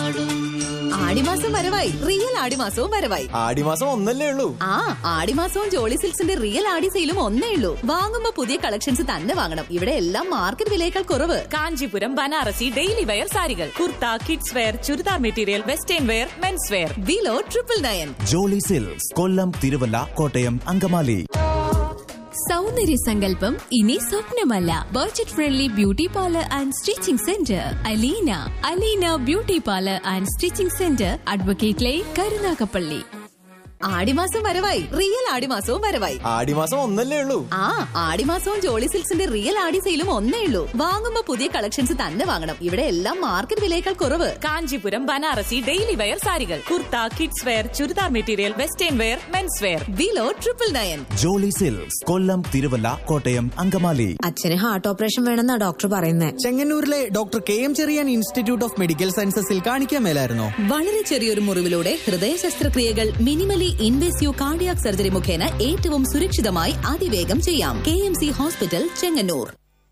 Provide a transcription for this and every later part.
ആടിമാസം വരവായി റിയൽ ആടിമാസവും വരവായി ആടിമാസം ഒന്നല്ലേ ഉള്ളൂ ആ ആടിമാസവും ജോളി സിൽക്സിന്റെ റിയൽ ആടി സെയിലും ഒന്നേ ഉള്ളൂ വാങ്ങുമ്പോ പുതിയ കളക്ഷൻസ് തന്നെ വാങ്ങണം ഇവിടെ എല്ലാം മാർക്കറ്റ് വിലയേക്കാൾ കുറവ് കാഞ്ചീപുരം ബനാറസി ഡെയിലി വെയർ സാരികൾ kurta kids wear churidar material western wear men's wear below triple nine Jolly Silks Kollam Thiruvalla Kottayam Angamaly സൗന്ദര്യ സങ്കല്പം ഇനി സ്വപ്നമല്ല budget friendly beauty parlour and stitching centre Aleena Aleena beauty parlour and stitching centre advocate lane Karunagappally ആടിമാസം വരവായി റിയൽ ആടിമാസവും വരവായി ആടിമാസം ഒന്നല്ലേ ഉള്ളൂ ആ ആടിമാസവും ജോളി സിൽക്സിന്റെ റിയൽ ആടി സെയിലും ഒന്നേ ഉള്ളൂ വാങ്ങുമ്പോ പുതിയ കളക്ഷൻസ് തന്നെ വാങ്ങണം ഇവിടെ എല്ലാം മാർക്കറ്റ് വിലയേക്കാൾ കുറവ് കാഞ്ചീപുരം ബനാറസി ഡെയിലി വെയർ സാരികൾ kurta kids wear churidar material western wear men's wear below triple nine Jolly Silks Kollam Thiruvalla Kottayam Angamaly അച്ഛന് ഹാർട്ട് ഓപ്പറേഷൻ വേണമെന്നാ ഡോക്ടർ പറയുന്നത് ചെങ്ങന്നൂരിലെ doctor K M Cherian institute of medical സയൻസസിൽ കാണിക്കാൻ മേലായിരുന്നോ വളരെ ചെറിയൊരു മുറിവിലൂടെ ഹൃദയ ശസ്ത്രക്രിയകൾ മിനിമലി ഇൻവേസീവ് കാർഡിയാക് സർജറി മുഖേന ഏറ്റവും സുരക്ഷിതമായി അതിവേഗം ചെയ്യാം K M C hospital Chengannur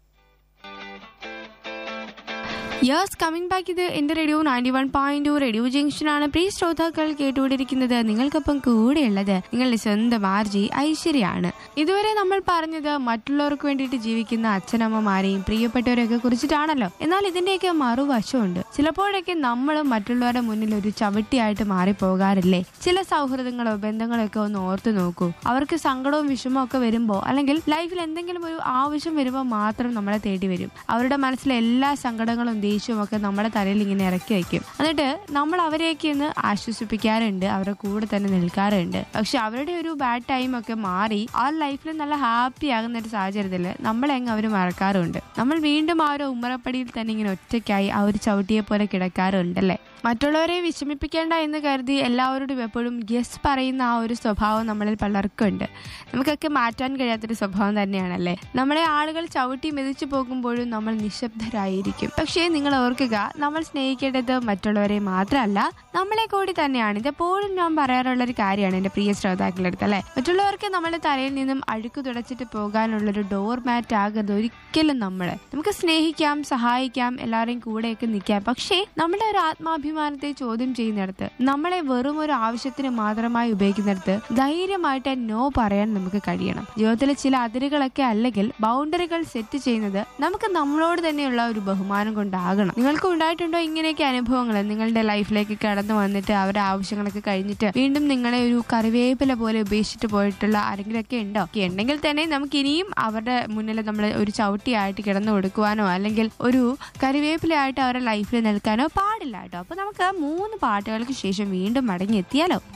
yes coming back ഇത് എന്റെ radio ninety one point radio ജംഗ്ഷനാണ് പ്രിയ ശ്രോതാക്കൾ കേട്ടുകൊണ്ടിരിക്കുന്നത് നിങ്ങൾക്കൊപ്പം കൂടെയുള്ളത് നിങ്ങളുടെ സ്വന്തം ആർജി ഐശ്വര്യാണ് ഇതുവരെ നമ്മൾ പറഞ്ഞത് മറ്റുള്ളവർക്ക് വേണ്ടിയിട്ട് ജീവിക്കുന്ന അച്ഛനമ്മമാരെയും പ്രിയപ്പെട്ടവരെയൊക്കെ കുറിച്ചിട്ടാണല്ലോ എന്നാൽ ഇതിന്റെയൊക്കെ മറുവശമുണ്ട് ചിലപ്പോഴൊക്കെ നമ്മൾ മറ്റുള്ളവരുടെ മുന്നിൽ ഒരു ചവിട്ടിയായിട്ട് മാറിപ്പോകാറില്ലേ ചില സൗഹൃദങ്ങളോ ബന്ധങ്ങളോ ഒക്കെ ഒന്ന് ഓർത്തു നോക്കൂ അവർക്ക് സങ്കടവും വിഷമവും ഒക്കെ വരുമ്പോൾ അല്ലെങ്കിൽ ലൈഫിൽ എന്തെങ്കിലും ഒരു ആവശ്യം വരുമ്പോൾ മാത്രം നമ്മളെ തേടി വരും അവരുടെ മനസ്സിലെ എല്ലാ സങ്കടങ്ങളും ദേഷ്യവും ഒക്കെ നമ്മുടെ തലയിൽ ഇങ്ങനെ ഇറക്കി വയ്ക്കും എന്നിട്ട് നമ്മൾ അവരെയൊക്കെ ഒന്ന് ആശ്വസിപ്പിക്കാറുണ്ട് അവരുടെ കൂടെ തന്നെ നിൽക്കാറുണ്ട് പക്ഷെ അവരുടെ ഒരു ബാഡ് ടൈം ഒക്കെ മാറി ആ ലൈഫിൽ നല്ല ഹാപ്പി ആകുന്ന ഒരു സാഹചര്യത്തിൽ നമ്മളെങ്ങ് അവർ മറക്കാറുണ്ട് നമ്മൾ വീണ്ടും ആ ഒരു ഉമ്മറപ്പടിയിൽ തന്നെ ഇങ്ങനെ ഒറ്റയ്ക്കായി ആ ഒരു ചവിട്ടിയെ പോലെ കിടക്കാറുണ്ടല്ലേ മറ്റുള്ളവരെ വിഷമിപ്പിക്കേണ്ട എന്ന് കരുതി എല്ലാവരോടും എപ്പോഴും യെസ് പറയുന്ന ആ ഒരു സ്വഭാവം നമ്മളിൽ പലർക്കും ഉണ്ട് നമുക്കൊക്കെ മാറ്റാൻ കഴിയാത്തൊരു സ്വഭാവം തന്നെയാണല്ലേ നമ്മളെ ആളുകൾ ചവിട്ടി മെതിച്ചു പോകുമ്പോഴും നമ്മൾ നിശബ്ദരായിരിക്കും പക്ഷേ നിങ്ങൾ ഓർക്കുക നമ്മൾ സ്നേഹിക്കേണ്ടത് മറ്റുള്ളവരെ മാത്രമല്ല നമ്മളെ കൂടി തന്നെയാണ് ഇതെപ്പോഴും ഞാൻ പറയാറുള്ള ഒരു കാര്യമാണ് എന്റെ പ്രിയ ശ്രോതാക്കളുടെ അടുത്ത് അല്ലെ മറ്റുള്ളവർക്ക് നമ്മുടെ തലയിൽ നിന്നും അഴുക്ക് തുടച്ചിട്ട് പോകാനുള്ള ഒരു ഡോർ മാറ്റ് ആകരുത് ഒരിക്കലും നമ്മൾ നമുക്ക് സ്നേഹിക്കാം സഹായിക്കാം എല്ലാവരെയും കൂടെയൊക്കെ നിൽക്കാം പക്ഷേ നമ്മുടെ ഒരു ആത്മാഭിമാനത്തെ ചോദ്യം ചെയ്യുന്നിടത്ത് നമ്മളെ വെറും ഒരു ആവശ്യത്തിന് മാത്രമായി ഉപയോഗിക്കുന്നിടത്ത് ധൈര്യമായിട്ട് നോ പറയാൻ നമുക്ക് കഴിയണം ജീവിതത്തിലെ ചില അതിരുകളൊക്കെ അല്ലെങ്കിൽ ബൗണ്ടറികൾ സെറ്റ് ചെയ്യുന്നത് നമുക്ക് നമ്മളോട് തന്നെയുള്ള ഒരു ബഹുമാനം കൊണ്ടാകണം നിങ്ങൾക്ക് ഉണ്ടായിട്ടുണ്ടോ ഇങ്ങനെയൊക്കെ അനുഭവങ്ങൾ നിങ്ങളുടെ ലൈഫിലേക്ക് കടന്നു വന്നിട്ട് അവരുടെ ആവശ്യങ്ങളൊക്കെ കഴിഞ്ഞിട്ട് വീണ്ടും നിങ്ങളെ ഒരു കറിവേപ്പില പോലെ ഉപേക്ഷിച്ചിട്ട് പോയിട്ടുള്ള ആരെങ്കിലൊക്കെ ഉണ്ടോ ഒക്കെ ഉണ്ടെങ്കിൽ തന്നെ നമുക്ക് ഇനിയും അവരുടെ മുന്നിൽ നമ്മൾ ഒരു ചവിട്ടിയായിട്ട് കിടന്നു കൊടുക്കുവാനോ അല്ലെങ്കിൽ ഒരു കറിവേപ്പിലയായിട്ട് അവരുടെ ലൈഫിൽ നിൽക്കാനോ പാടില്ല കേട്ടോ അപ്പൊ നമുക്ക് മൂന്ന് പാട്ടുകൾക്ക് ശേഷം വീണ്ടും മടങ്ങി എത്തിയാലോ